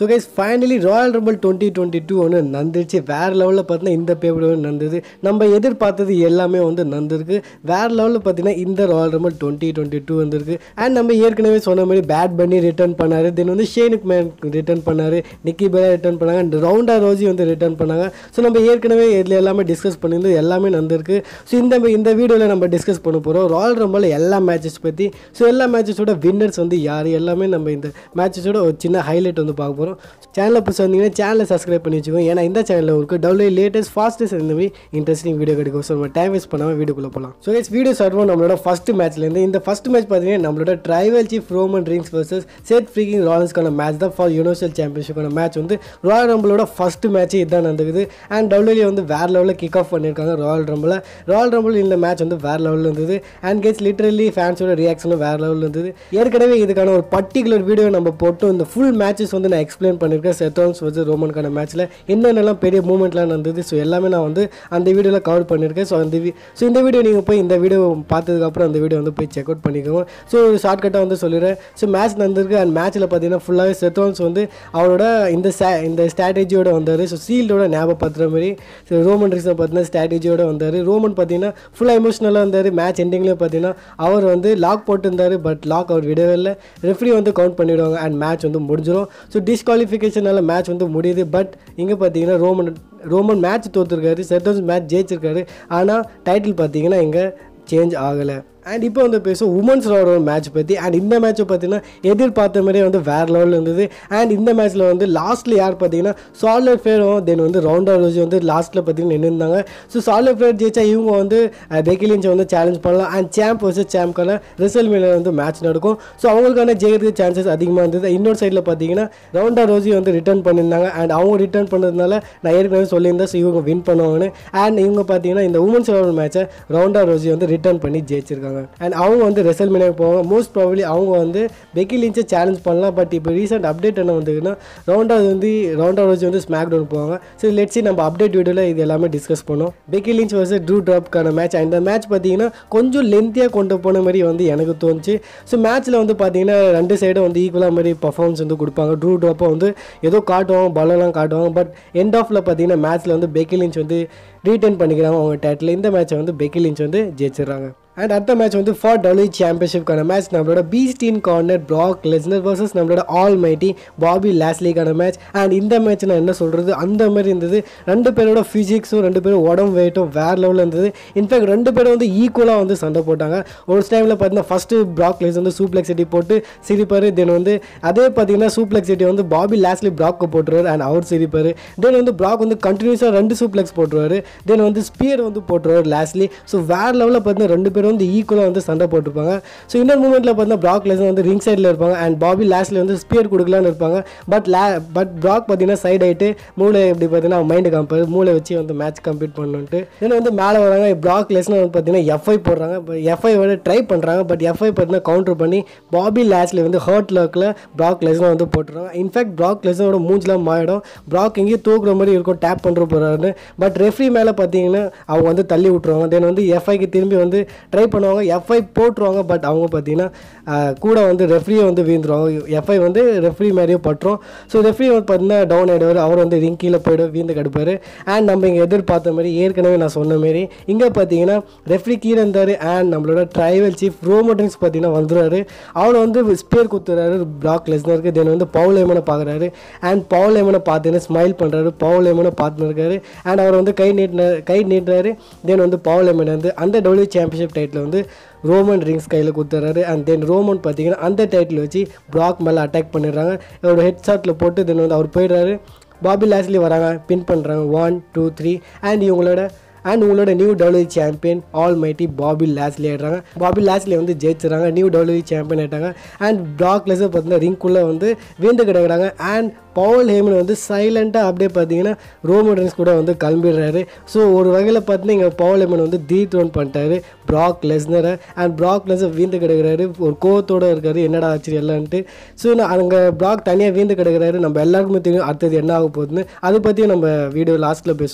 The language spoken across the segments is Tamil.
so guys finally royal rumble twenty twenty two ஒன்று நந்துச்சு வேறு லெவலில் பார்த்தீங்கன்னா இந்த பேப்பர் வந்து நந்தது நம்ம எதிர்பார்த்தது எல்லாமே வந்து நந்திருக்கு வேறு லெவலில் பார்த்தீங்கன்னா இந்த royal rumble twenty twenty two வந்திருக்கு அண்ட் நம்ம ஏற்கனவே சொன்ன மாதிரி பேட் பண்ணி ரிட்டர்ன் பண்ணார் தென் வந்து ஷேனுக் மேன் ரிட்டர்ன் பண்ணார் நிக்கி பேரா ரிட்டர்ன் பண்ணாங்க அண்ட் ரவுண்டா ரோஜி வந்து ரிட்டர்ன் பண்ணாங்க ஸோ நம்ம ஏற்கனவே இதில் எல்லாமே டிஸ்கஸ் பண்ணியிருந்தோம் எல்லாமே நந்திருக்கு ஸோ இந்த இந்த வீடியோவில் நம்ம டிஸ்கஸ் பண்ண போகிறோம் ராயல் ரம்பிள் எல்லா மேட்சஸ் பற்றி ஸோ எல்லா மேட்சஸோட வின்னர்ஸ் வந்து யார் எல்லாமே நம்ம இந்த மேட்சஸோட ஒரு சின்ன ஹைலைட் வந்து பார்க்க போகிறோம் சேனலை புதுசாக வந்தீங்கன்னா சேனலை சப்ஸ்கிரைப் பண்ணி வச்சுக்கோங்க ஏன்னா இந்த சேனலில் உங்களுக்கு டவுன்லோட் லேட்டஸ்ட் ஃபாஸ்டஸ்ட் இந்த மாதிரி இன்ட்ரெஸ்டிங் வீடியோ கிடைக்கும் ஸோ நம்ம டைம் வேஸ்ட் பண்ணாமல் வீடியோக்குள்ளே போகலாம் ஸோ கைஸ் வீடியோ ஸ்டார்ட் பண்ணோம் நம்மளோட ஃபஸ்ட் மேட்ச்லேருந்து இந்த ஃபஸ்ட் மேட்ச் பார்த்தீங்கன்னா நம்மளோட tribal chief Roman Reigns versus Seth freaking ராயல்ஸ்க்கான மேட்ச் தான் ஃபார் யூனிவர்சல் சாம்பியன்ஷிப்பான மேட்ச் வந்து ராயல் ரம்பிளோட ஃபஸ்ட் மேட்ச் இதுதான் நடந்தது அண்ட் டபிள்யூ வந்து வேறு லெவலில் கிக் ஆஃப் பண்ணியிருக்காங்க ராயல் ரம்பில் ராயல் ரம்பிள் இந்த மேட்ச் வந்து வேறு லெவலில் இருந்தது அண்ட் கேட்ஸ் லிட்டரலி ஃபேன்ஸோட ரியாக்ஷனும் வேறு லெவலில் இருந்தது ஏற்கனவே இதுக்கான ஒரு பர்டிகுலர் வீடியோ நம்ம போட்டு இந்த ஃபுல் மேட்சஸ் வந்து நான் எக்ஸ்பிளைன் பண்ணியிருக்கேன் செத்தோன்ஸ் வந்து ரோமனுக்கான மேட்ச்சில் என்னென்னலாம் பெரிய மூமெண்ட்லாம் நடந்தது ஸோ எல்லாமே நான் வந்து அந்த வீடியோவில் கவர் பண்ணியிருக்கேன் ஸோ அந்த ஸோ இந்த வீடியோ நீங்கள் போய் இந்த வீடியோ பார்த்ததுக்கப்புறம் அந்த வீடியோ வந்து போய் செக் அவுட் பண்ணிக்கோங்க ஸோ ஷார்ட்கட்டாக வந்து சொல்லிடுறேன் ஸோ மேட்ச் நடந்திருக்கு அண்ட் மேட்ச்சில் பார்த்தீங்கன்னா ஃபுல்லாகவே செத்தோன்ஸ் வந்து அவரோட இந்த ஸ்டா இந்த ஸ்ட்ராட்டஜியோட வந்தார் ஸோ சீல்டோட ஞாபகப்படுத்துகிற மாதிரி ஸோ ரோமன் ரிக்ஸை பார்த்தீங்கன்னா ஸ்ட்ராட்டஜியோட வந்தார் ரோமன் பார்த்தீங்கன்னா ஃபுல்லாக எமோஷனலாக இருந்தார் மேட்ச் எண்டிங்லேயும் பார்த்தீங்கன்னா அவர் வந்து லாக் போட்டிருந்தார் பட் லாக் அவர் விடவே இல்லை ரெஃப்ரி வந்து கவுண்ட் பண்ணிவிடுவாங்க அண்ட் மேட்ச் வந்து முடிஞ்சிடும் ஸோ டிஸ்குவாலிஃபிகேஷனால் மேட்ச் வந்து முடியுது பட் இங்கே பார்த்தீங்கன்னா ரோமன் ரோமன் மேட்ச் தோற்றுருக்காரு செத்தோன்ஸ் மேட்ச் ஜெயிச்சிருக்காரு ஆனால் டைட்டில் பார்த்தீங்கன்னா இங்கே சேஞ்ச் ஆகலை அண்ட் இப்போ வந்து பேசுவோம் உமன்ஸ் ராவோட மேட்ச் பற்றி அண்ட் இந்த மேட்ச்சை பார்த்தீங்கன்னா எதிர்பார்த்த மாதிரியே வந்து வேறு லெவலில் இருந்தது அண்ட் இந்த மேட்ச்சில் வந்து லாஸ்ட்டில் யார் பார்த்தீங்கன்னா சாலர் ஃபேரும் தென் வந்து ரவுண்டா ரோஜி வந்து லாஸ்ட்டில் பார்த்தீங்கன்னா நின்றுருந்தாங்க ஸோ சாலர் ஃபேர் ஜெயிச்சா இவங்க வந்து பெக்கிலின்ஸை வந்து சேலஞ்ச் பண்ணலாம் அண்ட் சாம்ப் வர்சஸ் சாம்ப்கான ரிசல் மேலே வந்து மேட்ச் நடக்கும் ஸோ அவங்களுக்கான ஜெயிக்கிறதுக்கு சான்சஸ் அதிகமாக இருந்தது இன்னொரு சைடில் பார்த்தீங்கன்னா ரவுண்டா ரோஜி வந்து ரிட்டர்ன் பண்ணியிருந்தாங்க அண்ட் அவங்க ரிட்டர்ன் பண்ணதுனால நான் ஏற்கனவே சொல்லியிருந்தேன் ஸோ இவங்க வின் பண்ணுவாங்கன்னு அண்ட் இவங்க பார்த்தீங்கன்னா இந்த உமன்ஸ் ராவோட மேட்ச்சை ரவுண்டா ரோஜி வந்து ரிட்டர்ன் பண்ணி ஜெயிச்சிருக்காங்க அண்ட் அவங்க வந்து ரெசல் மினாக்கு போவாங்க மோஸ்ட் ப்ராபப்ளி அவங்க வந்து பெக்கி லின்ச்சை சேலஞ்ச் பண்ணலாம் பட் இப்போ ரீசெண்ட் அப்டேட் என்ன வந்ததுன்னா ரவுண்டா வந்து ரவுண்டா ரோஜி வந்து ஸ்மாக் டவுன் போவாங்க ஸோ லெட்ஸி நம்ம அப்டேட் வீடியோவில் இது எல்லாமே டிஸ்கஸ் பண்ணோம் பெக்கி லின்ச் வர்சஸ் ட்ரூ ட்ராப்க்கான மேட்ச் அந்த மேட்ச் பார்த்தீங்கன்னா கொஞ்சம் லென்த்தியாக கொண்டு போன மாதிரி வந்து எனக்கு தோணுச்சு ஸோ மேட்ச்சில் வந்து பார்த்தீங்கன்னா ரெண்டு சைடும் வந்து ஈக்குவலாக மாதிரி பர்ஃபார்மன்ஸ் வந்து கொடுப்பாங்க ட்ரூ ட்ராப்பை வந்து ஏதோ காட்டுவாங்க பலம்லாம் காட்டுவாங்க பட் எண்ட் ஆஃபில் பார்த்தீங்கன்னா மேட்ச்சில் வந்து பெக்கி லின்ச் வந்து ரீட்டைன் பண்ணிக்கிறாங்க அவங்க டேட்டில் இந்த மேட்ச்சை வந்து பெக்கி லின்ச் வந்து ஜெயிச்சிடுறாங்க அண்ட் அடுத்த மேட்ச் வந்து ஃபார் டபிள்யூ சாம்பியன்ஷிப்கான மேட்ச் நம்மளோட beast incarnate Brock Lesnar versus நம்மளோட ஆல் மைட்டி பாபி லாஸ்லிக்கான மேட்ச் அண்ட் இந்த மேட்ச் நான் என்ன சொல்கிறது அந்த மாதிரி இருந்தது ரெண்டு பேரோட ஃபிசிக்ஸும் ரெண்டு பேரும் உடம்பு வெயிட்டும் வேறு லெவலில் இருந்தது இன்ஃபேக்ட் ரெண்டு பேரும் வந்து ஈக்குவலாக வந்து சண்டை போட்டாங்க ஒரு டைமில் பார்த்தீங்கன்னா ஃபஸ்ட்டு ப்ராக் லெஸ் வந்து சூப்ளெக் சிட்டி போட்டு சிரிப்பார் தென் வந்து அதே பார்த்தீங்கன்னா சூப்ளெக் சிட்டி வந்து பாபி லாஸ்லி ப்ராக்கை போட்டுருவார் அண்ட் அவர் சிரிப்பார் தென் வந்து ப்ராக் வந்து கண்டினியூஸாக ரெண்டு சூப்ளெக்ஸ் போட்டுருவார் தென் வந்து ஸ்பியர் வந்து போட்டுருவார் லாஸ்லி ஸோ வேறு லெவலில் பார்த்தீங்கன்னா ரெண்டு பேரும் வந்து ஈக்குவலாக வந்து சண்டை போட்டிருப்பாங்க ஸோ இன்னொரு மூமெண்ட்டில் பார்த்தீங்கன்னா ப்ராக் லெசன் வந்து ரிங் சைடில் இருப்பாங்க அண்ட் பாபி லாஸ்ட்ல வந்து ஸ்பியர் கொடுக்கலான்னு இருப்பாங்க பட் லே பட் ப்ராக் பார்த்தீங்கன்னா சைட் ஆகிட்டு மூளை எப்படி பார்த்தீங்கன்னா மைண்டு காம்பாரு மூளை வச்சு வந்து மேட்ச் கம்ப்ளீட் பண்ணணுன்ட்டு தென் வந்து மேலே வராங்க ப்ராக் லெஸ்னர் வந்து பார்த்தீங்கன்னா எஃப்ஐ போடுறாங்க எஃப்ஐ வந்து ட்ரை பண்ணுறாங்க பட் எஃப்ஐ பார்த்தீங்கன்னா கவுண்டர் பண்ணி பாபி லாஸ்ட்ல வந்து ஹர்ட் லக்கில் ப்ராக் லெஸ்னர் வந்து போட்டுறாங்க இன்ஃபேக்ட் ப்ராக் லெஸ்னரோட மூஞ்சிலாம் மாறிடும் ப்ராக் எங்கேயும் தூக்குற மாதிரி இருக்கும் டேப் பண்ணுற போகிறாருன்னு பட் ரெஃப்ரி மேலே பார்த்தீங்கன்னா அவங்க வந்து தள்ளி விட்ருவாங்க தென் வந்து எஃப்ஐக்கு திரும்பி வந்து ட்ரை பண்ணுவாங்க எஃப்ஐ போட்டுருவாங்க பட் அவங்க பார்த்தீங்கன்னா கூட வந்து ரெஃப்ரியை வந்து வீந்துருவாங்க எஃப்ஐ வந்து ரெஃப்ரி மாதிரியே பட்டுரும் ஸோ ரெஃப்ரி வந்து பார்த்தீங்கன்னா டவுன் ஆகிடுவார் அவர் வந்து ரிங் கீழே போய்டு வீந்து கடுப்பார் அண்ட் நம்ம இங்கே எதிர்பார்த்த மாதிரி ஏற்கனவே நான் சொன்ன மாரி இங்கே பார்த்தீங்கன்னா ரெஃப்ரி கீழே இருந்தார் அண்ட் நம்மளோட ட்ரைவல் சீஃப் ரோமோட்டிங்ஸ் பார்த்தீங்கன்னா வந்துடுறாரு அவர் வந்து ஸ்பேர் குத்துறாரு பிளாக் லெஸ்னருக்கு தென் வந்து பவுல் ஏமனை பார்க்குறாரு அண்ட் பவுல் ஏமனை பார்த்தீங்கன்னா ஸ்மைல் பண்ணுறாரு பவுல் ஏமனை பார்த்துன்னு இருக்காரு அண்ட் அவர் வந்து கை நீட்டின கை நீட்டுறாரு தென் வந்து பவுல் ஏமன் வந்து அந்த டபிள்யூ சாம்பியன்ஷிப் டைட்டில் வந்து ரோமன் ரிங்ஸ் கையில் கொடுத்துறாரு அண்ட் தென் ரோமன் பார்த்தீங்கன்னா அந்த டைட்டில் வச்சு ப்ராக் மேலே அட்டாக் பண்ணிடுறாங்க அவரோட ஹெட் ஷாட்டில் போட்டு தென் வந்து அவர் போயிடுறாரு பாபி லாஸ்லி வராங்க பின் பண்ணுறாங்க ஒன் டூ த்ரீ அண்ட் இவங்களோட அண்ட் உங்களோட new W champion almighty Bobby Lashley ஆயிடுறாங்க பாபி லாஸ்லி வந்து ஜெயிச்சிடறாங்க நியூ டபிள்யூ சாம்பியன் ஆயிட்டாங்க அண்ட் ப்ராக் லெஸர் பார்த்தீங்கன்னா ரிங்குள்ளே வந்து வீந்து கிடக்குறாங்க அண்ட் பவல் ஹேமன் வந்து சைலண்ட்டாக அப்படியே பார்த்தீங்கன்னா ரோமோடன்ஸ் கூட வந்து கிளம்பிடுறாரு ஸோ ஒரு வகையில் பார்த்தீங்கன்னா இங்கே பவல் ஹேமன் வந்து தீ த்ரோன் பண்ணிட்டாரு ப்ராக் லெஸ்னரை அண்ட் ப்ராக் லெஸ்னர் வீந்து கிடக்குறாரு ஒரு கோவத்தோடு இருக்காரு என்னடா ஆச்சு எல்லான்ட்டு ஸோ நான் அங்கே ப்ராக் தனியாக வீந்து கிடக்குறாரு நம்ம எல்லாருக்குமே தெரியும் அடுத்தது என்ன ஆக போகுதுன்னு அதை பற்றியும் நம்ம வீடியோ லாஸ்ட்டில் பேசுவோம்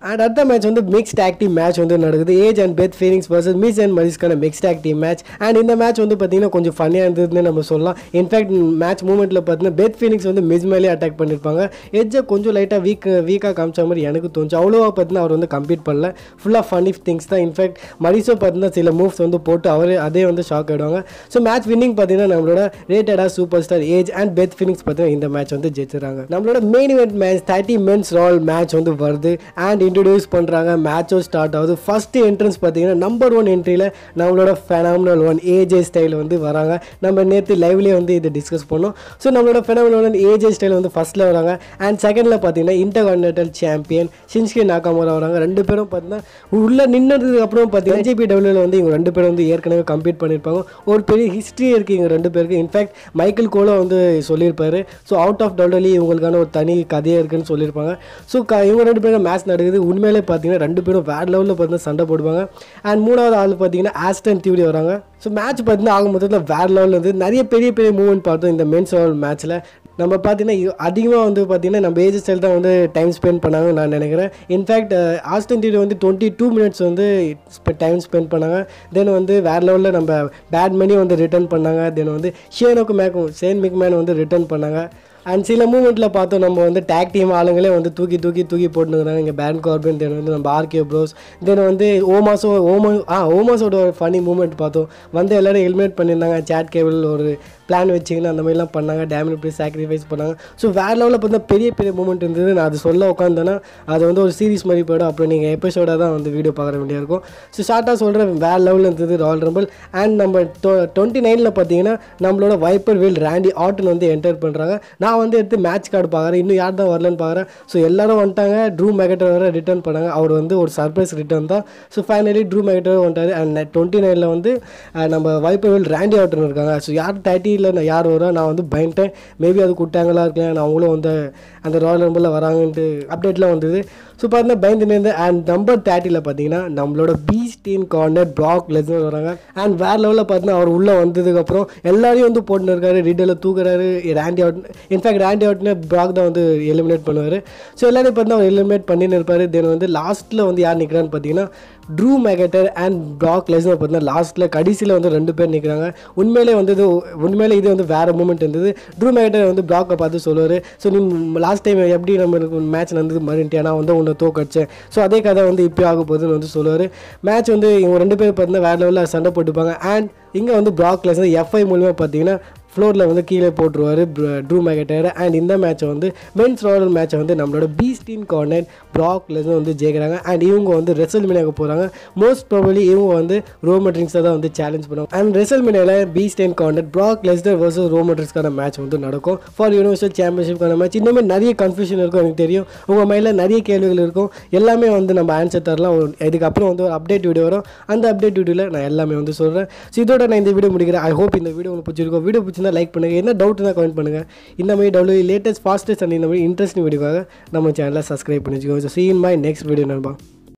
அண்ட் அடுத்த மேட்ச் வந்து மிக்ஸ் டேக் டீம் மேட்ச் வந்து நடக்குது Edge and Beth Phoenix versus Miz and மரிஸ்க்கான mix tag team match and இந்த மேட்ச் வந்து பார்த்தீங்கன்னா கொஞ்சம் ஃபன்னியாக இருந்ததுன்னு நம்ம சொல்லலாம் இன்ஃபேக்ட் மேட்ச் மூமெண்ட்டில் பார்த்தீங்கன்னா பெத் ஃபீனிக்ஸ் வந்து மிஸ் மேலே அட்டாக் பண்ணியிருப்பாங்க எஜ்ஜை கொஞ்சம் லைட்டாக வீக் வீக்காக காமிச்ச மாதிரி எனக்கு தோணுச்சு அவ்வளோவா பார்த்தீங்கன்னா அவர் வந்து கம்ப்ளீட் பண்ணல ஃபுல்லாக ஃபன்னி திங்ஸ் தான் இன்ஃபேக்ட் மரிசோ பார்த்தீங்கன்னா சில மூவ்ஸ் வந்து போட்டு அவரே அதே வந்து ஷாக் ஆகிடுவாங்க ஸோ மேட்ச் வின்னிங் பார்த்தீங்கன்னா நம்மளோட ரேட்டடாக superstar Edge and Beth Phoenix பார்த்தீங்கன்னா இந்த மேட்ச் வந்து ஜெயிச்சிருக்காங்க நம்மளோட main event match thirty men's ரால் மேட்ச் வந்து வருது அண்ட் இன்ட்ரடியூஸ் பண்ணுறாங்க மேட்சும் ஸ்டார்ட் ஆகுது ஃபஸ்ட்டு என்ட்ரன்ஸ் பார்த்தீங்கன்னா நம்பர் ஒன் என்ட்ரியில் நம்மளோட ஃபெனாமினல் ஒன் ஏஜே ஸ்டைல் வந்து வராங்க நம்ம நேற்று லைவ்லேயே வந்து இதை டிஸ்கஸ் பண்ணோம் ஸோ நம்மளோட ஃபெனாமினல் ஒன் ஏஜே ஸ்டைல் வந்து ஃபஸ்ட்டில் வராங்க அண்ட் செகண்டில் பார்த்தீங்கன்னா இன்டர்கான்டினென்டல் சாம்பியன் ஷின்ஸ்கி நாகாமோரா வராங்க ரெண்டு பேரும் பார்த்தீங்கன்னா உள்ளே நின்னதுக்கு அப்புறம் பார்த்தீங்கன்னா ஜிபி டபிள்யூவில் வந்து இவங்க ரெண்டு பேரும் வந்து ஏற்கனவே கம்ப்ளீட் பண்ணியிருப்பாங்க ஒரு பெரிய ஹிஸ்ட்ரி இருக்குது இவங்க ரெண்டு பேருக்கு இன்ஃபேக்ட் மைக்கேல் கோலோ வந்து சொல்லியிருப்பாரு ஸோ அவுட் ஆஃப் டபிள்யூ இவங்களுக்கான ஒரு தனி கதையே இருக்குன்னு சொல்லியிருப்பாங்க ஸோ க இவங்க ரெண்டு பேரும் மேட்ச் நடக்குது உண்மையிலே பார்த்தீங்கன்னா ரெண்டு பேரும் வேறு லெவலில் பார்த்தீங்கன்னா சண்டை போடுவாங்க அண்ட் மூணாவது ஆள் பார்த்தீங்கன்னா ஆஸ்டன் தியூரி வராங்க ஸோ மேட்ச் பார்த்தீங்கன்னா ஆகும் மொத்தத்தில் வேறு லெவலில் வந்து நிறைய பெரிய பெரிய மூவ்மெண்ட் பார்த்தோம் இந்த மென்ஸ் லெவல் மேட்ச்சில் நம்ம பார்த்தீங்கன்னா அதிகமாக வந்து பார்த்தீங்கன்னா நம்ம ஏஜ் ஸ்டைல் தான் வந்து டைம் ஸ்பெண்ட் பண்ணாங்கன்னு நான் நினைக்கிறேன் இன்ஃபேக்ட் ஆஸ்டன் டிவி வந்து டுவெண்ட்டி டூ மினிட்ஸ் வந்து டைம் ஸ்பெண்ட் பண்ணாங்க தென் வந்து வேறு லெவலில் நம்ம பேட் மணி வந்து ரிட்டர்ன் பண்ணாங்க தென் வந்து ஷேனுக்கு மேக்கும் ஷேன் மிக்மேன் வந்து ரிட்டர்ன் பண்ணாங்க அண்ட் சில மூமெண்ட்டில் பார்த்தோம் நம்ம வந்து டேக் டீம் ஆளுங்களே வந்து தூக்கி தூக்கி தூக்கி போட்டுருக்காங்க இங்கே பேன் கார்பன் தென் வந்து நம்ம ஆர்கே ப்ரோஸ் தென் வந்து ஓமாஸோ ஓமா ஆ ஓமாஸோட ஒரு ஃபனி மூமெண்ட் பார்த்தோம் வந்து எல்லோரும் எலிமினேட் பண்ணியிருந்தாங்க சேட் கேபிள் ஒரு பிளான் வச்சிங்கன்னா அந்த மாதிரிலாம் பண்ணாங்க டேமில் போய் சாக்ரிஃபைஸ் பண்ணாங்க ஸோ வேறு லெவலில் பார்த்தா பெரிய பெரிய மூமெண்ட் இருந்தது நான் அது சொல்ல உட்காந்தேன்னா அது வந்து ஒரு சீரிஸ் மாதிரி போய்டும் அப்புறம் நீங்கள் எபிசோடாக தான் வந்து வீடியோ பார்க்குற வேண்டியா இருக்கும் ஸோ ஷார்ட்டாக சொல்கிறேன் வேறு லெவலில் இருந்தது ராயல் ரம்பிள் அண்ட் நம்ம டுவெண்ட்டி நைனில் பார்த்தீங்கன்னா நம்மளோட வைப்பர் வீல் ரேண்டி ஆட்டன் வந்து என்டர் பண்ணுறாங்க நான் வந்து எடுத்து மேட்ச் கார்டு பார்க்குறேன் இன்னும் யார் தான் வரலன்னு பார்க்குறேன் ஸோ எல்லாரும் வந்துட்டாங்க ட்ரூ மெகட்டர் வர ரிட்டர்ன் பண்ணாங்க அவர் வந்து ஒரு சர்ப்ரைஸ் ரிட்டர்ன் தான் ஸோ ஃபைனலி ட்ரூ மெகட்டர் வந்துட்டார் அண்ட் டுவெண்ட்டி நைனில் வந்து அஹ், நம்ம வைப்பர் வீல் ரேண்டி ஆட்டன் இருக்காங்க ஸோ யார் தேர்ட்டியில் நான் யார் வரா நான் வந்து பயந்துட்டேன் மேபி அது கூட்டாங்களா இருக்கலாம் நான் அவங்களும் வந்து அந்த ராயல் ரம்பிளில் வராங்கன்ட்டு அப்டேட்லாம் வந்தது ஸோ பார்த்தீங்கன்னா பயந்து நின்று அண்ட் நம்பர் தேர்ட்டியில் பார்த்தீங்கன்னா நம்மளோட பீஸ்டீன் கார்னர் ப்ராக் லெஸ்னர் வராங்க அண்ட் வேறு லெவலில் பார்த்தீங்கன்னா அவர் உள்ளே வந்ததுக்கப்புறம் எல்லாரையும் வந்து போட்டுன்னு இருக்காரு ரிடலில் தூக்குறாரு ரேண்டி அவுட் இன்ஃபேக்ட் ரேண்டி அவுட்னு ப்ராக் தான் வந்து எலிமினேட் பண்ணுவார் ஸோ எல்லாரையும் பார்த்தீங்கன்னா அவர் எலிமினேட் பண்ணின்னு இருப்பார் தென் வந்து லாஸ்ட்டில் வந்து யார் நிற்கிறான்னு பார்த்தீங்கன்னா Drew McIntyre and Brock Lesnar பார்த்தீங்கன்னா லாஸ்ட்டில் கடைசியில் வந்து ரெண்டு பேர் நிற்கிறாங்க உண்மையிலே வந்து இது உண்மையிலே இது வந்து வேறு மூமெண்ட் இருந்தது ட்ரூ மெகட்டர் வந்து ப்ராக்கை பார்த்து சொல்லுவார் ஸோ நீ லாஸ்ட் டைம் எப்படி நம்மளுக்கு மேட்ச் நடந்தது மறுன்ட்டு நான் வந்து உன்னை தோக்கடிச்சேன் ஸோ அதே கதை வந்து இப்போ ஆக போகுதுன்னு வந்து சொல்லுவார் மேட்ச் வந்து இவங்க ரெண்டு பேர் பார்த்தீங்கன்னா வேறு லெவலில் சண்டை போட்டுப்பாங்க அண்ட் இங்கே வந்து ப்ராக் லெஸ்னர் எஃப்ஐ மூலியமாக பார்த்தீங்கன்னா ஃப்ளோரில் வந்து கீழே போட்டுருவார் ட்ரூ மேகட்டர் அண்ட் இந்த மேட்ச்சை வந்து மென்ஸ் ராயல் மேட்ச்சை வந்து நம்மளோட பீஸ்டீன் கார்னர் ப்ராக் லெஸ்னர் வந்து ஜெயிக்கிறாங்க அண்ட் இவங்க வந்து ரெசல் மினியாவுக்கு போகிறாங்க மோஸ்ட் ப்ராபலி இவங்க வந்து ரோமட்ரிங்ஸை தான் வந்து சேலஞ்ச் பண்ணுவாங்க அண்ட் ரெசல் மினியாவில் beast incarnate Brock Lesnar versus ரோமட்ரிக்ஸ்க்கான மேட்ச் வந்து நடக்கும் ஃபார் யூனிவர்சல் சாம்பியன்ஷிப்கான மேட்ச் இன்னுமே நிறைய கன்ஃபியூஷன் இருக்கும் எனக்கு தெரியும் உங்கள் மைண்டில் நிறைய கேள்விகள் இருக்கும் எல்லாமே வந்து நம்ம ஆன்சர் தரலாம் ஒரு- இதுக்கப்புறம் வந்து ஒரு அப்டேட் வீடியோ வரும் அந்த அப்டேட் வீடியோவில் நான் எல்லாமே வந்து சொல்கிறேன் ஸோ இதோட நான் இந்த வீடியோ முடிக்கிறேன் ஐ ஹோப் இந்த வீடியோ உங்களுக்கு பிடிச்சிருக்கும் வீடியோ பிடிச்சிருந்தா லைக் பண்ணுங்கள் என்ன டவுட் இருந்தால் கமெண்ட் பண்ணுங்கள் இந்த மாதிரி டவுட் லேட்டஸ்ட் ஃபாஸ்டஸ்ட் அண்ட் இந்த மாதிரி இன்ட்ரெஸ்டிங் வீடியோக்காக நம்ம சேனலை சப்ஸ்கிரைப் பண்ணி வச்சுக்கோங்க so see you in my next video நண்பா